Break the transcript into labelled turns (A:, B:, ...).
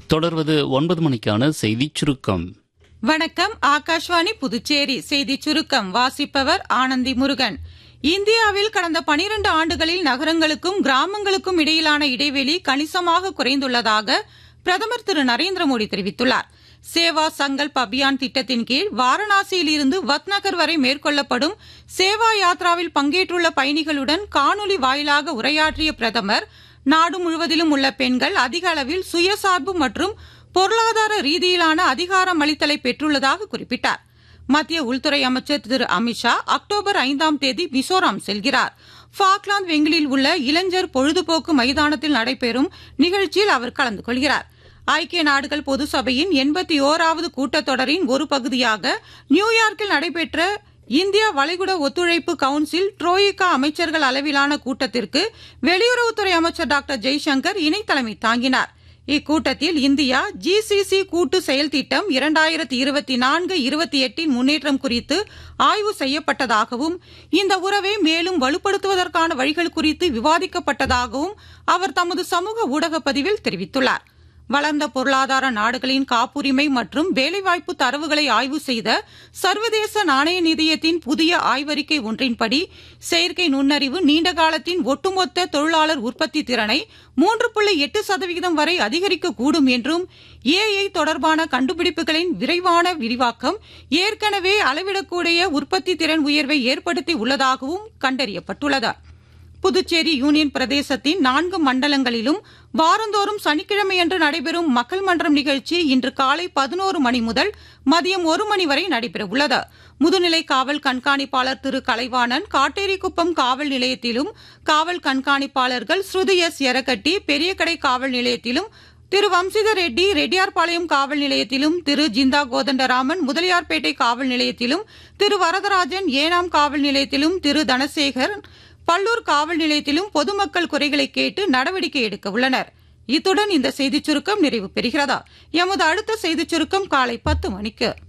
A: தொடர்வது ஒன்பது மணிக்கான செய்திச் சுருக்கம்
B: வணக்கம் ஆகாஷ்வாணி புதுச்சேரி செய்தி சுருக்கம் வாசிப்பவர் ஆனந்தி முருகன் இந்தியாவில் கடந்த பனிரண்டு ஆண்டுகளில் நகரங்களுக்கும் கிராமங்களுக்கும் இடையிலான இடைவெளி கணிசமாக குறைந்துள்ளதாக பிரதமர் திரு நரேந்திர மோடி தெரிவித்துள்ளார் சேவா சங்கல்ப் அபியான் திட்டத்தின் கீழ் வாரணாசியில் இருந்து வத்நகர் வரை மேற்கொள்ளப்படும் சேவா யாத்ராவில் பங்கேற்றுள்ள பயணிகளுடன் காணொலி வாயிலாக உரையாற்றிய பிரதமர் நாடு முழுவதிலும் உள்ள பெண்கள் அதிக அளவில் சுயசார்பு மற்றும் பொருளாதார ரீதியிலான அதிகாரம் அளித்தலை பெற்றுள்ளதாக குறிப்பிட்டார் மத்திய உள்துறை அமைச்சர் திரு அமித்ஷா அக்டோபர் ஐந்தாம் தேதி மிசோராம் செல்கிறார் ஃபாக்லாந்து வெங்கிலில் உள்ள இளைஞர் பொழுதுபோக்கு மைதானத்தில் நடைபெறும் நிகழ்ச்சியில் அவர் கலந்து கொள்கிறார் ஐக்கிய நாடுகள் பொது சபையின் எண்பத்தி ஓராவது கூட்டத்தொடரின் ஒரு பகுதியாக நியூயார்க்கில் நடைபெற்ற இந்தியா வளைகுடா ஒத்துழைப்பு கவுன்சில் ட்ரோயிகா அமைச்சர்கள் அளவிலான கூட்டத்திற்கு வெளியுறவுத்துறை அமைச்சர் டாக்டர் ஜெய்சங்கர் இணை தலைமை தாங்கினார் இக்கூட்டத்தில் இந்தியா ஜிசிசி கூட்டு செயல் திட்டம் இரண்டாயிரத்தி இருபத்தி நான்கு இருபத்தி எட்டின் முன்னேற்றம் குறித்து ஆய்வு செய்யப்பட்டதாகவும் இந்த உறவை மேலும் வலுப்படுத்துவதற்கான வழிகள் குறித்து விவாதிக்கப்பட்டதாகவும் அவர் தமது சமூக ஊடக பதிவில் தெரிவித்துள்ளார் வளர்ந்த பொருளாதார நாடுகளின் காப்புரிமை மற்றும் வேலைவாய்ப்பு தரவுகளை ஆய்வு செய்த சர்வதேச நாணய நிதியத்தின் புதிய ஆய்வறிக்கை ஒன்றின்படி செயற்கை நுண்ணறிவு நீண்ட காலத்தின் ஒட்டுமொத்த தொழிலாளர் உற்பத்தி திறனை மூன்று புள்ளி எட்டு சதவிகிதம் வரை அதிகரிக்கக்கூடும் என்றும் ஏஐ தொடர்பான கண்டுபிடிப்புகளின் விரைவான விரிவாக்கம் ஏற்கனவே அளவிடக்கூடிய உற்பத்தி திறன் உயர்வை ஏற்படுத்தி உள்ளதாகவும் கண்டறியப்பட்டுள்ளது புதுச்சேரி யூனியன் பிரதேசத்தின் நான்கு மண்டலங்களிலும் வாரந்தோறும் சனிக்கிழமையன்று நடைபெறும் மக்கள் மன்றம் நிகழ்ச்சி இன்று காலை பதினோரு மணி முதல் மதியம் ஒரு மணி வரை நடைபெறவுள்ளது முதுநிலை காவல் கண்காணிப்பாளர் திரு கலைவாணன் காட்டேரிக்குப்பம் காவல் நிலையத்திலும் காவல் கண்காணிப்பாளர்கள் ஸ்ருதி எஸ் எரக்கட்டி பெரியகடை காவல் நிலையத்திலும் திரு வம்சிதர் ரெட்டி ரெட்டியார்பாளையம் காவல் நிலையத்திலும் திரு ஜிந்தா கோதண்டராமன் முதலியார்பேட்டை காவல் நிலையத்திலும் திரு வரதராஜன் ஏனாம் காவல் நிலையத்திலும் திரு தனசேகர் பல்லூர் காவல் நிலையத்திலும் பொதுமக்கள் குறைகளை கேட்டு நடவடிக்கை எடுக்க உள்ளனர் இத்துடன் இந்த செய்திச் சுருக்கம் நிறைவு பெறுகிறதா எமது அடுத்த செய்திச் சுருக்கம் காலை பத்து மணிக்கு